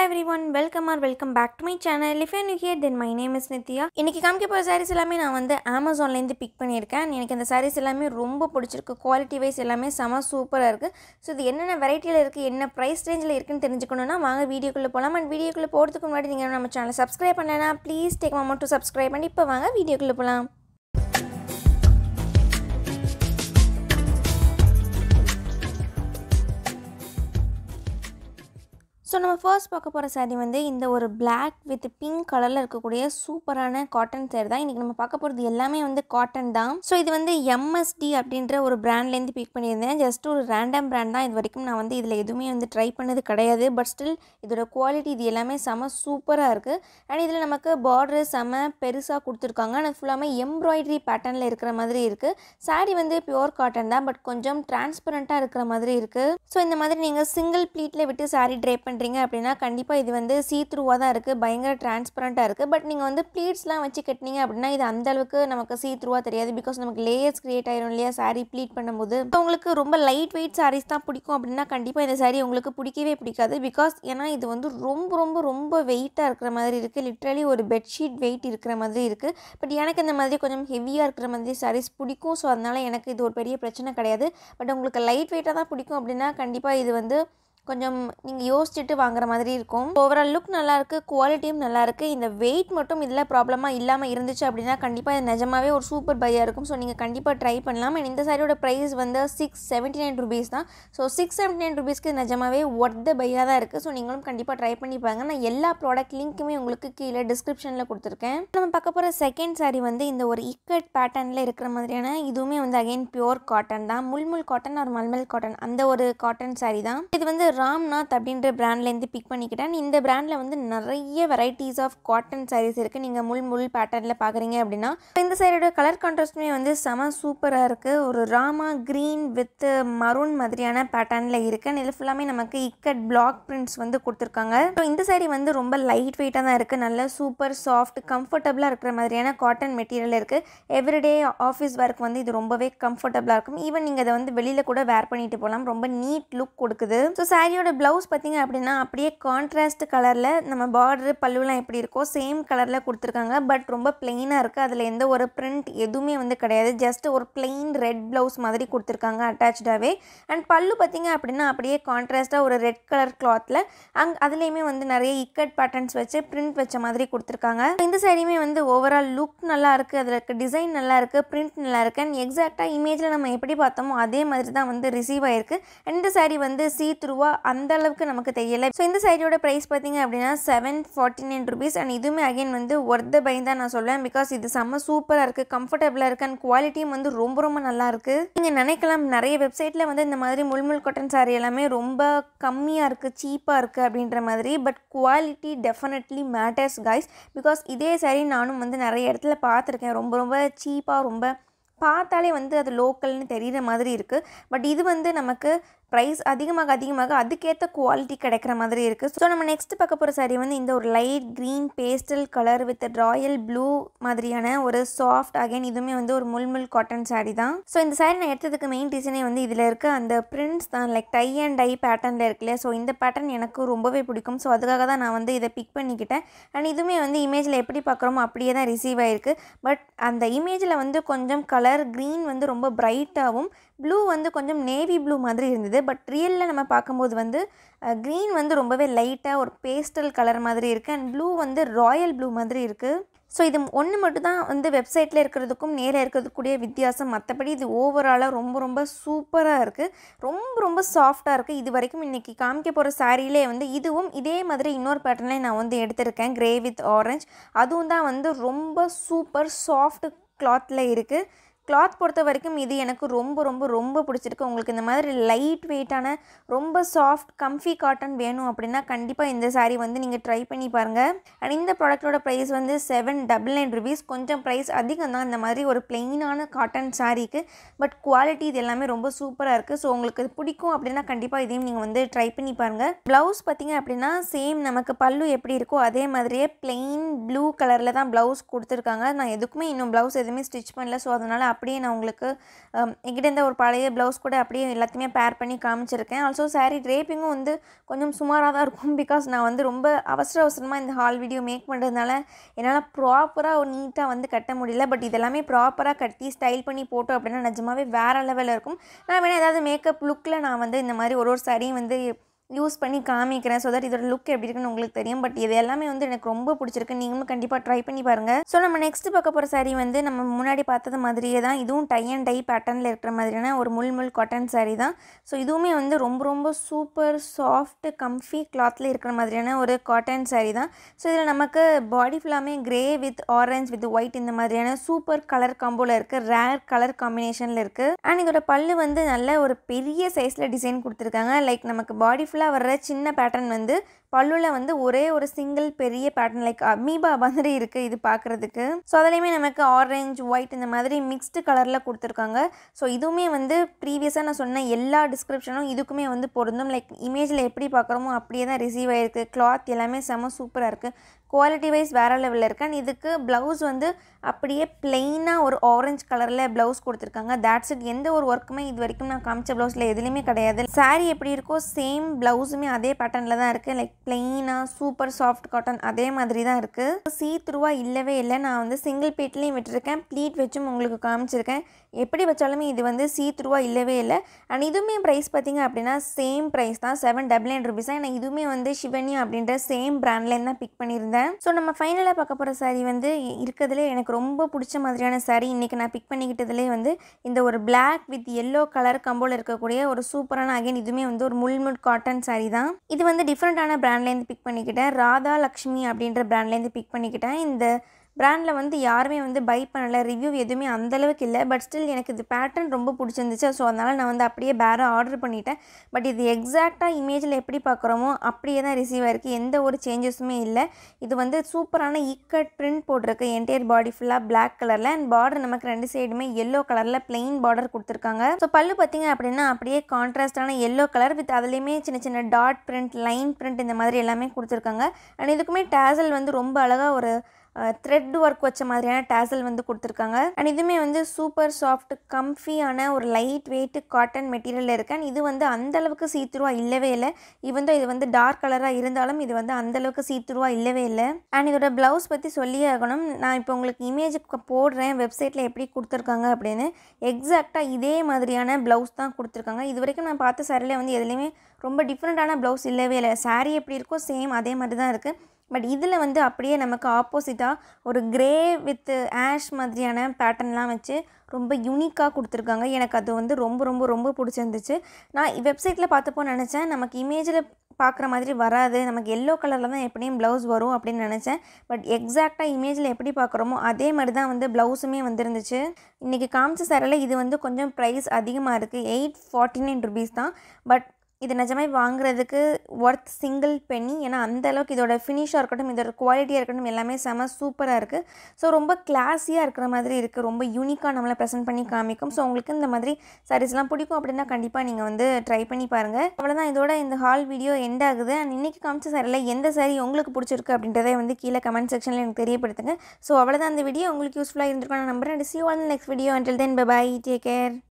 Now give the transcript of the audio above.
hello everyone welcome or welcome back to my channel if you here then my name is Nithya இன்னைக்கு காமிக்க போகிற சாரீஸ் எல்லாமே நான் வந்து அமேசான்லேருந்து பிக் பண்ணியிருக்கேன் எனக்கு இந்த சாரீஸ் எல்லாமே ரொம்ப பிடிச்சிருக்கு குவாலிட்டி வைஸ் எல்லாமே செம சூப்பராக இருக்குது ஸோ இது என்னென்ன வெரைட்டியில் இருக்குது என்ன ப்ரைஸ் ரேஞ்சில் இருக்குன்னு தெரிஞ்சுக்கணுன்னா வாங்க வீடியோக்குள்ளே போகலாம் அண்ட் வீடியோக்குள்ளே போகிறதுக்கு முன்னாடி நீங்கள் நம்ம சேனலை சப்ஸ்கிரைப் பண்ணலைன்னா please take moment to subscribe பண்ணி இப்போ வாங்க வீடியோக்குள்ளே போகலாம் ஸோ நம்ம ஃபர்ஸ்ட் பார்க்க போகிற saree வந்து இந்த ஒரு Black வித் பிங்க் கலரில் இருக்கக்கூடிய சூப்பரான காட்டன் சேர் தான் இன்றைக்கி நம்ம பார்க்க போகிறது எல்லாமே வந்து காட்டன் தான் ஸோ இது வந்து எம்எஸ்டி அப்படின்ற ஒரு பிராண்ட்லேருந்து பிக் பண்ணியிருந்தேன் ஜஸ்ட் ஒரு ரேண்டம் பிராண்ட் தான் இது வரைக்கும் நான் வந்து இதில் எதுவுமே வந்து ட்ரை பண்ணது கிடையாது பட் ஸ்டில் இதோட குவாலிட்டி இது எல்லாமே செம சூப்பராக இருக்குது அண்ட் இதில் நமக்கு பார்டர் செம பெருசாக கொடுத்துருக்காங்க அது ஃபுல்லாமே எம்ப்ராய்டரி பேட்டர்னில் இருக்கிற மாதிரி இருக்குது saree வந்து பியூர் காட்டன் தான் பட் கொஞ்சம் டிரான்ஸ்பரண்ட்டாக இருக்கிற மாதிரி இருக்குது ஸோ இந்த மாதிரி நீங்கள் சிங்கிள் ப்ளீட்டில் விட்டு saree ட்ரை பண்ணுறீங்க அப்படின்னா கண்டிப்பாக இது வந்து சீ த்ரூவாக தான் இருக்குது பயங்கர டிரான்ஸ்பரண்ட்டாக இருக்குது பட் நீங்கள் வந்து ப்ளீட்ஸ்லாம் வச்சு கட்டினீங்க அப்படின்னா இது அந்த அளவுக்கு நமக்கு சீ த்ரூவாக தெரியாது பிகாஸ் நமக்கு லேயர்ஸ் கிரியேட் ஆயிரும் இல்லையா saree ப்ளீட் பண்ணும்போது So, உங்களுக்கு ரொம்ப லைட் வெயிட் sarees தான் பிடிக்கும் அப்படின்னா கண்டிப்பாக இந்த saree உங்களுக்கு பிடிக்கவே பிடிக்காது பிகாஸ் ஏன்னா இது வந்து ரொம்ப ரொம்ப ரொம்ப வெயிட்டாக இருக்கிற மாதிரி இருக்குது லிட்ரலி ஒரு பெட்ஷீட் வெயிட் இருக்கிற மாதிரி இருக்குது பட் எனக்கு இந்த மாதிரி கொஞ்சம் ஹெவியாக இருக்கிற மாதிரி sarees பிடிக்கும் ஸோ அதனால் எனக்கு இது ஒரு பெரிய பிரச்சனை கிடையாது பட் உங்களுக்கு லைட் வெயிட்டாக தான் பிடிக்கும் அப்படின்னா கண்டிப்பாக இது வந்து கொஞ்சம் நீங்கள் யோசிச்சுட்டு வாங்குற மாதிரி இருக்கும் ஓவரால் லுக் நல்லாயிருக்கு குவாலிட்டியும் நல்லாயிருக்கு இந்த வெயிட் மட்டும் இதில் ப்ராப்ளமாக இல்லாமல் இருந்துச்சு அப்படின்னா கண்டிப்பாக இது நிஜமாவே ஒரு சூப்பர் பையாக இருக்கும் ஸோ நீங்கள் கண்டிப்பாக ட்ரை பண்ணலாம் அண்ட் இந்த சாரியோட ப்ரைஸ் வந்து சிக்ஸ் செவன்ட்டி நைன் ருபீஸ் தான் ஸோ சிக்ஸ் செவன்ட்டி நைன் ருபீஸ்க்கு நிஜமாவே ஒர்த் த பையாக தான் இருக்குது ஸோ நீங்களும் கண்டிப்பாக ட்ரை பண்ணி பாருங்க நான் எல்லா ப்ராடக்ட் லிங்க்குமே உங்களுக்கு கீழே டிஸ்கிரிப்ஷனில் கொடுத்துருக்கேன் நம்ம பார்க்க போகிற செகண்ட் சாரி வந்து இந்த ஒரு இக்கட் பேட்டர்னில் இருக்கிற மாதிரியான இதுவுமே வந்து அகைன் பியூர் காட்டன் தான் முல்முல் காட்டன் ஒரு மல்மல் காட்டன் அந்த ஒரு காட்டன் சாரி தான் இது வந்து ராம்நாத் அப்படின்ற பிராண்ட்லேருந்து பிக் பண்ணிக்கிட்டேன் இந்த பிராண்டில் வந்து நிறைய வெரைட்டிஸ் ஆஃப் காட்டன் சாரீஸ் இருக்குது நீங்கள் முள் முள் பேட்டர்னில் பார்க்குறீங்க அப்படின்னா இந்த சாரியோட கலர் கான்ட்ராஸ்ட்டுமே வந்து செம சூப்பராக இருக்குது ஒரு ராமா க்ரீன் வித் மரூன் மாதிரியான பேட்டர்னில் இருக்குது இதில் ஃபுல்லாமே நமக்கு இக்கட் பிளாக் பிரிண்ட்ஸ் வந்து கொடுத்துருக்காங்க ஸோ இந்த சாரி வந்து ரொம்ப லைட் வெயிட்டாக தான் இருக்குது நல்ல சூப்பர் சாஃப்ட் கம்ஃபர்டபுளாக இருக்கிற மாதிரியான காட்டன் மெட்டீரியல் இருக்குது எவ்ரிடே ஆஃபீஸ் ஒர்க் வந்து இது ரொம்பவே கம்ஃபர்டபுளாக இருக்கும் ஈவன் நீங்கள் அதை வந்து வெளியில் கூட வேர் பண்ணிட்டு போகலாம் ரொம்ப நீட் லுக் கொடுக்குது ஸோ சாரியோட ப்ளவுஸ் பார்த்தீங்க அப்படின்னா அப்படியே கான்ட்ராஸ்ட் கலரில் நம்ம பார்டர் பல்லுலாம் எப்படி இருக்கோ சேம் கலரில் கொடுத்துருக்காங்க பட் ரொம்ப பிளெயினாக இருக்குது அதில் எந்த ஒரு பிரிண்ட் எதுவுமே வந்து கிடையாது ஜஸ்ட் ஒரு பிளெயின் ரெட் ப்ளவுஸ் மாதிரி கொடுத்துருக்காங்க அட்டாச்சாகவே அண்ட் பல்லு பார்த்தீங்க அப்படின்னா அப்படியே கான்ட்ராஸ்ட்டாக ஒரு ரெட் கலர் கிளாத்தில் அங் அதுலேயுமே வந்து நிறைய இக்கட் பேட்டர்ன்ஸ் வச்சு பிரிண்ட் வச்ச மாதிரி கொடுத்துருக்காங்க இந்த சாரியுமே வந்து ஓவரால் லுக் நல்லா இருக்குது அதில் இருக்க டிசைன் நல்லா இருக்குது பிரிண்ட் நல்லா இருக்குது அண்ட் எக்ஸாக்டாக இமேஜில் நம்ம எப்படி பார்த்தோமோ அதே மாதிரி தான் வந்து ரிசீவ் ஆயிருக்கு And இந்த சாரி வந்து சீ த்ரூவாக அந்த அளவுக்கு நமக்கு தெரியல ஸோ இந்த சாரியோட ப்ரைஸ் பார்த்தீங்க அப்படின்னா seven forty nine rupees and இதுவுமே அகைன் வந்து ஒர்த்த பை தான் நான் சொல்லுவேன் பிகாஸ் இது செம்ம சூப்பராக இருக்குது கம்ஃபர்டபுளாக இருக்குது அண்ட் குவாலிட்டியும் வந்து ரொம்ப ரொம்ப நல்லா இருக்குது நீங்கள் நினைக்கலாம் நிறைய வெப்சைட்டில் வந்து இந்த மாதிரி முள்முள் காட்டன் சாரி எல்லாமே ரொம்ப கம்மியாக இருக்குது சீப்பாக இருக்குது அப்படின்ற மாதிரி but quality definitely matters guys because இதே சாரி நானும் வந்து நிறைய இடத்துல பார்த்துருக்கேன் ரொம்ப ரொம்ப சீப்பாக ரொம்ப பார்த்தாலே வந்து அது லோக்கல்னு தெரிகிற மாதிரி இருக்குது பட் இது வந்து நமக்கு ப்ரைஸ் அதிகமாக அதிகமாக அதுக்கேற்ற குவாலிட்டி கிடைக்கிற மாதிரி இருக்குது ஸோ நம்ம நெக்ஸ்ட் பார்க்க போகிற சாரி வந்து இந்த ஒரு light green pastel colour with royal blue மாதிரியான ஒரு சாஃப்ட் அகைன் இதுவுமே வந்து ஒரு முல்முல் காட்டன் சாரி தான் ஸோ இந்த சாரி நான் எடுத்ததுக்கு மெயின் ரீசனே வந்து இதில் இருக்க அந்த பிரிண்ட்ஸ் தான் லைக் டை அண்ட் டை பேட்டர்னில் இருக்குல்ல ஸோ இந்த பேட்டர்ன் எனக்கு ரொம்பவே பிடிக்கும் ஸோ அதுக்காக தான் நான் வந்து இதை பிக் பண்ணிக்கிட்டேன் அண்ட் இதுவுமே வந்து இமேஜில் எப்படி பார்க்குறோமோ அப்படியே தான் ரிசீவ் ஆயிருக்கு பட் அந்த இமேஜில் வந்து கொஞ்சம் கலர் க்ரீன் வந்து ரொம்ப பிரைட்டாகவும் ப்ளூ வந்து கொஞ்சம் நேவி ப்ளூ மாதிரி இருந்தது பட் ரியலில் நம்ம பார்க்கும்போது வந்து க்ரீன் வந்து ரொம்பவே லைட்டாக ஒரு பேஸ்டல் கலர் மாதிரி இருக்குது அண்ட் ப்ளூ வந்து ராயல் ப்ளூ மாதிரி இருக்குது ஸோ இது ஒன்று மட்டும் தான் வந்து வெப்சைட்டில் இருக்கிறதுக்கும் நேரில் இருக்கிறதுக்கூடிய வித்தியாசம் மற்றபடி இது ஓவராலாக ரொம்ப ரொம்ப சூப்பராக இருக்குது ரொம்ப ரொம்ப சாஃப்டாக இருக்குது இது வரைக்கும் இன்றைக்கி காமிக்க போகிற சாரியிலே வந்து இதுவும் இதே மாதிரி இன்னொரு பேட்டர்னில் நான் வந்து எடுத்திருக்கேன் கிரே வித் ஆரஞ்ச் அதுவும் தான் வந்து ரொம்ப சூப்பர் சாஃப்ட் கிளாத்தில் இருக்குது கிளாத் பொறுத்த வரைக்கும் இது எனக்கு ரொம்ப ரொம்ப ரொம்ப பிடிச்சிருக்கு உங்களுக்கு இந்த மாதிரி லைட் வெயிட்டான ரொம்ப சாஃப்ட் கம்ஃபி காட்டன் வேணும் அப்படின்னா கண்டிப்பாக இந்த சாரீ வந்து நீங்கள் ட்ரை பண்ணி பாருங்கள் அண்ட் இந்த ப்ராடக்ட்டோட ப்ரைஸ் வந்து செவன் டபுள் நைன் ருபீஸ் கொஞ்சம் ப்ரைஸ் அதிகம் தான் இந்த மாதிரி ஒரு பிளெயினான காட்டன் சாரீக்கு பட் குவாலிட்டி இது எல்லாமே ரொம்ப சூப்பராக இருக்குது ஸோ உங்களுக்கு இது பிடிக்கும் அப்படின்னா கண்டிப்பாக இதையும் நீங்கள் வந்து ட்ரை பண்ணி பாருங்கள் ப்ளவுஸ் பார்த்தீங்க அப்படின்னா சேம் நமக்கு பல்லு எப்படி இருக்கோ அதே மாதிரியே பிளெயின் ப்ளூ கலரில் தான் ப்ளவுஸ் கொடுத்துருக்காங்க நான் எதுக்குமே இன்னும் ப்ளவுஸ் எதுவுமே ஸ்டிச் பண்ணல ஸோ அதனால் அப்படியே நான் உங்களுக்கு um, என்கிட்ட இருந்த ஒரு பழைய ப்ளவுஸ் கூட அப்படியே எல்லாத்தையுமே பேர் பண்ணி காமிச்சிருக்கேன் ஆல்சோ saree ட்ரேப்பிங்கும் வந்து கொஞ்சம் சுமாராக தான் இருக்கும் பிகாஸ் நான் வந்து ரொம்ப அவசர அவசரமாக இந்த ஹால் வீடியோ மேக் பண்ணுறதுனால என்னால் ப்ராப்பராக நீட்டாக வந்து கட்ட முடியல பட் இதெல்லாமே ப்ராப்பராக கட்டி ஸ்டைல் பண்ணி போட்டோம் அப்படின்னா நிஜமாவே வேறு லெவலில் இருக்கும் நான் வேணால் ஏதாவது மேக்கப் லுக்கில் நான் வந்து இந்த மாதிரி ஒரு ஒரு சாரியும் வந்து யூஸ் பண்ணி காமிக்கிறேன் ஸோ தட் இதோட லுக் எப்படி இருக்குன்னு உங்களுக்கு தெரியும் பட் இது எல்லாமே வந்து எனக்கு ரொம்ப பிடிச்சிருக்கு நீங்களும் கண்டிப்பாக ட்ரை பண்ணி பாருங்கள் ஸோ நம்ம நெக்ஸ்ட் பார்க்க போகிற saree வந்து நம்ம முன்னாடி பார்த்தது மாதிரியே தான் இதுவும் டை அண்ட் டை பேட்டர்னில் இருக்கிற மாதிரியான ஒரு முள் முள் காட்டன் saree தான் ஸோ இதுவுமே வந்து ரொம்ப ரொம்ப சூப்பர் சாஃப்ட் கம்ஃபி கிளாத்தில் இருக்கிற மாதிரியான ஒரு காட்டன் saree தான் ஸோ இதில் நமக்கு பாடி ஃபுல்லாமே grey with orange with white இந்த மாதிரியான சூப்பர் கலர் காம்போவில் இருக்குது ரேர் கலர் காம்பினேஷனில் இருக்குது அண்ட் இதோட பல்லு வந்து நல்ல ஒரு பெரிய சைஸில் டிசைன் கொடுத்துருக்காங்க லைக் நமக்கு பாடி ஃபுல்லாக வர்ற சின்ன பேட்டர்ன் வந்து பல்லுவில் வந்து ஒரே ஒரு சிங்கிள் பெரிய பேட்டர்ன் லைக் அமீபா மாதிரி இருக்குது இது பார்க்குறதுக்கு ஸோ அதுலேயுமே நமக்கு ஆரஞ்சு ஒயிட் இந்த மாதிரி மிக்ஸ்டு கலரில் கொடுத்துருக்காங்க ஸோ இதுவுமே வந்து ப்ரீவியஸாக நான் சொன்ன எல்லா டிஸ்கிரிப்ஷனும் இதுக்குமே வந்து பொருந்தும் லைக் இமேஜில் எப்படி பார்க்குறோமோ அப்படியே தான் ரிசீவ் ஆகிருக்கு கிளாத் எல்லாமே செம சூப்பராக இருக்குது குவாலிட்டி வைஸ் வேறு லெவலில் இருக்கு அண்ட் இதுக்கு ப்ளவுஸ் வந்து அப்படியே பிளெயினாக ஒரு ஆரஞ்சு கலரில் ப்ளவுஸ் கொடுத்துருக்காங்க தேட்ஸ் இட் எந்த ஒரு ஒர்க்குமே இது வரைக்கும் நான் காமிச்ச ப்ளவுஸில் எதுலேயுமே கிடையாது saree எப்படி இருக்கோ சேம் ப்ளவுஸுமே அதே பேட்டர்னில் தான் இருக்குது லைக் பிளெயினாக சூப்பர் சாஃப்ட் காட்டன் அதே மாதிரி தான் இருக்குது சீ த்ரூவாக இல்லவே இல்லை நான் வந்து சிங்கிள் பீட்லேயும் விட்டுருக்கேன் ப்ளீட் வச்சும் உங்களுக்கு காமிச்சிருக்கேன் எப்படி வச்சாலுமே இது வந்து சீ த்ரூவாக இல்லவே இல்லை அண்ட் இதுவுமே ப்ரைஸ் பார்த்தீங்க அப்படின்னா சேம் ப்ரைஸ் தான் செவன் டபுள் நைன் ருபீஸ் தான் இதுவுமே வந்து சிவனி அப்படின்ற சேம் பிராண்ட்லேருந்து தான் பிக் பண்ணியிருந்தேன் ஸோ நம்ம ஃபைனலாக பார்க்க போகிற saree வந்து இருக்கிறதுலே எனக்கு ரொம்ப பிடிச்ச மாதிரியான saree இன்றைக்கி நான் பிக் பண்ணிக்கிட்டதுலேயே வந்து இந்த ஒரு Black வித் எல்லோ கலர் கம்போல இருக்கக்கூடிய ஒரு சூப்பரான அகைன் இதுவுமே வந்து ஒரு முள்முட் காட்டன் saree தான் இது வந்து டிஃப்ரெண்ட்டான பிராண்ட்லேருந்து பிக் பண்ணிக்கிட்டேன் ராதா லக்ஷ்மி அப்படின்ற பிராண்ட்லேருந்து பிக் பண்ணிக்கிட்டேன் இந்த பிராண்டில் வந்து யாருமே வந்து பை பண்ணலை ரிவ்யூ எதுவுமே அந்தளவுக்கு இல்லை பட் ஸ்டில் எனக்கு இது பேட்டர்ன் ரொம்ப பிடிச்சிருந்துச்சு ஸோ அதனால் நான் வந்து அப்படியே பேராக ஆர்டர் பண்ணிட்டேன் பட் இது எக்ஸாக்டாக இமேஜில் எப்படி பார்க்குறோமோ அப்படியே தான் ரிசீவ் ஆயிருக்கு எந்த ஒரு சேஞ்சஸுமே இல்லை இது வந்து சூப்பரான இக்கட் பிரிண்ட் போட்டிருக்கு என்டையர் பாடி ஃபுல்லாக Black கலரில் அண்ட் பார்டர் நமக்கு ரெண்டு சைடுமே எல்லோ கலரில் plain பார்டர் கொடுத்துருக்காங்க ஸோ பல்லு பார்த்தீங்க அப்படின்னா அப்படியே கான்ட்ராஸ்டான எல்லோ கலர் வித் அதுலேயுமே சின்ன சின்ன டாட் பிரிண்ட் லைன் பிரிண்ட் இந்த மாதிரி எல்லாமே கொடுத்துருக்காங்க அண்ட் இதுக்குமே டேசல் வந்து ரொம்ப அழகாக ஒரு த்ரெட் ஒர்க் வச்ச மாதிரியான டேசல் வந்து கொடுத்துருக்காங்க அண்ட் இதுவுமே வந்து சூப்பர் சாஃப்ட் கம்ஃபியான ஒரு லைட் வெயிட் காட்டன் மெட்டீரியல் இருக்கு அண்ட் இது வந்து அந்த அளவுக்கு சீத்துருவா இல்லவே இல்லை ஈவன் இது வந்து டார்க் கலராக இருந்தாலும் இது வந்து அந்த அளவுக்கு சீத்துருவா இல்லவே இல்லை அண்ட் இதோட ப்ளவுஸ் பற்றி சொல்லியே ஆகணும் நான் இப்போ உங்களுக்கு இமேஜுக்கு போடுறேன் வெப்சைட்டில் எப்படி கொடுத்துருக்காங்க அப்படின்னு எக்ஸாக்டாக இதே மாதிரியான ப்ளவுஸ் தான் கொடுத்துருக்காங்க இது வரைக்கும் நான் பார்த்த சாரியில் வந்து எதுலேயுமே ரொம்ப டிஃப்ரெண்ட்டான ப்ளவுஸ் இல்லவே இல்லை saree எப்படி இருக்கோ சேம் அதே மாதிரி தான் இருக்குது பட் இதில் வந்து அப்படியே நமக்கு ஆப்போசிட்டாக ஒரு கிரே வித் ஆஷ் மாதிரியான பேட்டர்ன்லாம் வச்சு ரொம்ப யூனிக்காக கொடுத்துருக்காங்க எனக்கு அது வந்து ரொம்ப ரொம்ப ரொம்ப பிடிச்சிருந்துச்சு நான் வெப்சைட்டில் பார்த்தப்போ நினச்சேன் நமக்கு இமேஜில் பார்க்குற மாதிரி வராது நமக்கு எல்லோ கலரில் தான் எப்படியும் ப்ளவுஸ் வரும் அப்படின்னு நினச்சேன் பட் எக்ஸாக்டாக இமேஜில் எப்படி பார்க்குறோமோ அதே மாதிரி தான் வந்து ப்ளவுஸுமே வந்துருந்துச்சு இன்றைக்கி காமிச்ச சேரில் இது வந்து கொஞ்சம் ப்ரைஸ் அதிகமாக இருக்குது எயிட் ஃபார்ட்டி நைன் ருபீஸ் தான் பட் இது நிஜமே வாங்குறதுக்கு ஒர்த் சிங்கிள் பென்னி ஏன்னா அந்த அளவுக்கு இதோட ஃபினிஷாக இருக்கட்டும் இதோட குவாலிட்டியாக இருக்கட்டும் எல்லாமே செம சூப்பராக இருக்குது ஸோ ரொம்ப கிளாஸியாக இருக்கிற மாதிரி இருக்குது ரொம்ப யூனிக்காக நம்மளை ப்ரெசென்ட் பண்ணி காமிக்கும் ஸோ உங்களுக்கு இந்த மாதிரி சாரீஸ்லாம் பிடிக்கும் அப்படின்னா கண்டிப்பாக நீங்கள் வந்து ட்ரை பண்ணி பாருங்கள் அவ்வளோதான் இதோட இந்த ஹால் வீடியோ எண்ட் ஆகுது அண்ட் இன்றைக்கி காமிச்ச சாரியில் எந்த சாரி உங்களுக்கு பிடிச்சிருக்கு அப்படின்றத வந்து கீழே கமெண்ட் செக்ஷனில் எனக்கு தெரியப்படுத்துங்க ஸோ அவ்வளோதான் அந்த வீடியோ உங்களுக்கு யூஸ்ஃபுல்லாக இருந்திருக்கும் நான் நம்புறேன் see all next video until then bye take care